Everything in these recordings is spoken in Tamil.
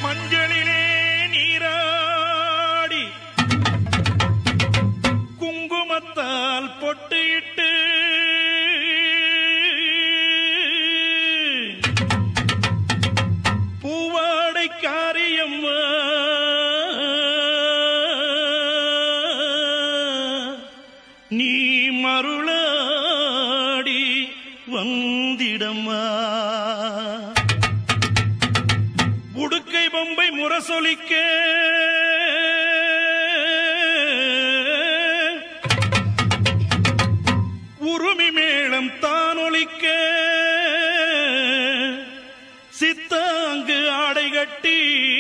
மஞ்சளிலே நீராடி குங்குமத்தால் பொட்டியிட்டு பூவாடை காரியம்மா நீ மருளாடி வந்திடம்மா உடுக்கை பொம்பை முரசொலிக்க உருமி மேளம் தானொலிக்க சித்தாங்கு ஆடை கட்டி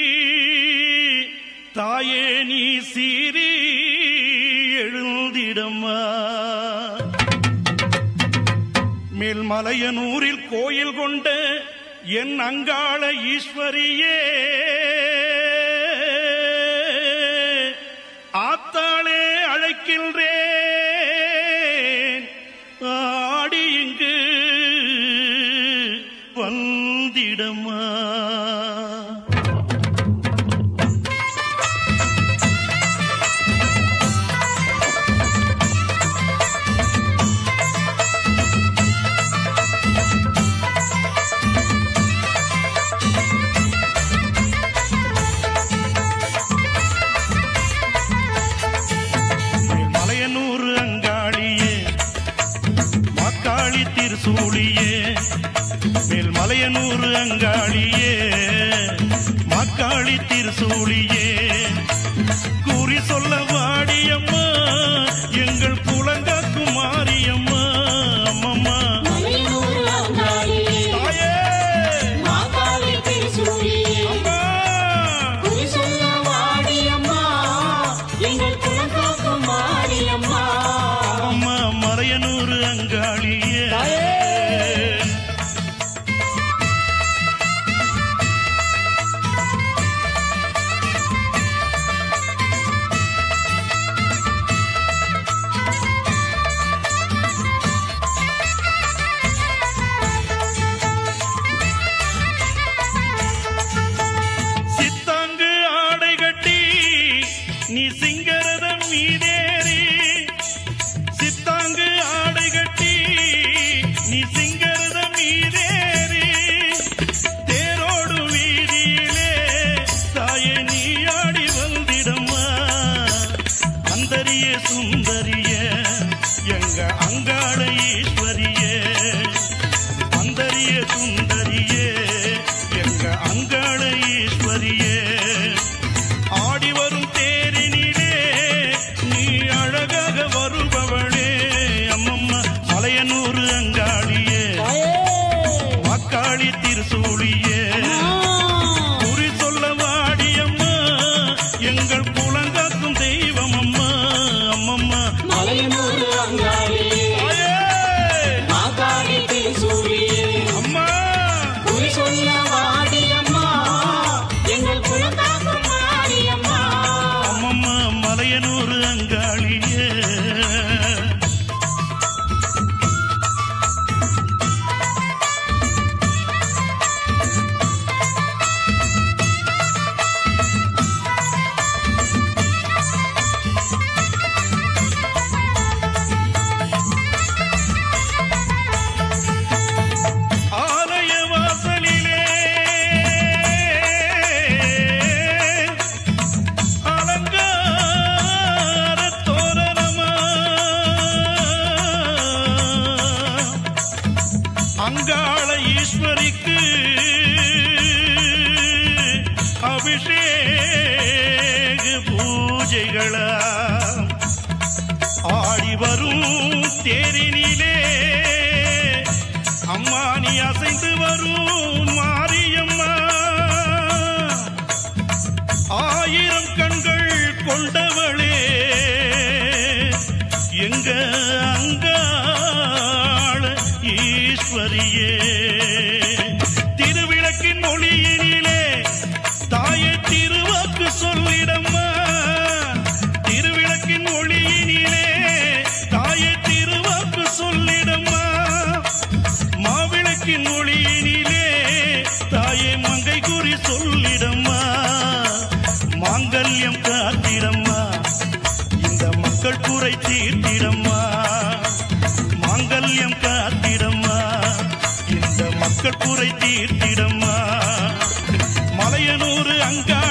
தாயே நீ சீறி எழுந்திடம்மா மேல்மலையனூரில் கோயில் கொண்ட என் அங்காள ஈஸ்வரியே ஆத்தாளே அழைக்கின்றேன் ஆடி இங்கு வந்திடமா மலையனூர் அங்காளியே மாக்காளி திருசூழியே மேல் மலையனூர் அங்காளியே மாக்காளி திருசூழியே கூறி சொல்ல வாடியம்மா எங்கள் குலங்காக்கும் மாரியம்மா அம்மம்மா மலையூர் அங்காளியே, தாயே மாகாளி திருச்சூழியே, அம்மா குறி சொல்ல வாடியம்மா, எங்கள் குலங்காக்கும் மாரியம்மா. அம்மா மலையனூர் அங்காளியே சித்தாங்கு ஆடை கட்டி நீ சிங்கரதம் மீதேறி சித்தாங்கு ஆடை கட்டி நீ சிங்கரதம் மீதேறி தேரோடு வீதியிலே தாயே நீ ஆடி வந்திடம்மா அந்தரிய சுந்தரிய எங்க அங்காள ஈஸ்வரியே அந்தரிய சுந்தரியே எங்க அங்காள ஈஸ்வரியே ஆடி வரும் தேரினிலே நீ அழகாக வருபவளே அம்மம்மா மலையனூர் அங்காளியே வாக்காளி திருசூழியே குறி சொல்ல வாடியம்மா எங்கள் குலங்காக்கும் தெய்வம் அம்மா அம்மம்மா மலையூர் அங்காளியே, தாயே! மாகாளி திருச்சூழியே, அம்மா குறி சொல்ல வாடியம்மா, எங்கள் குலங்காக்கும் மாரியம்மா. அம்மம்மா மலையனூர் அங்காளியே ஆலய வாசலிலே அலங்கார தோரணமா அங்காள ஈஸ்வரிக்கு அபிஷேக பூஜைகளா ஆடி வரும் தேரினிலே அம்மா நீ அசைந்து வரும் மாரியம்மா ஆயிரம் கண்கள் கொண்டவளே எங்க அங்காள ஈஸ்வரியே திருவிளக்கின் மொழியினிலே தாயை திருவாக்கு சொல்லிடம்மா திருவிளக்கின் ஒளியினிலே தாயை திருவாக்கு சொல்லிடம்மா மாவிளக்கின் ஒளியினிலே காத்திடம்மா இந்த மக்கள் குறை தீர்த்திடம்மா மாங்கல்யம் காத்திடம்மா இந்த மக்கள் குறை தீர்த்திடம்மா மலையனூர் அங்கா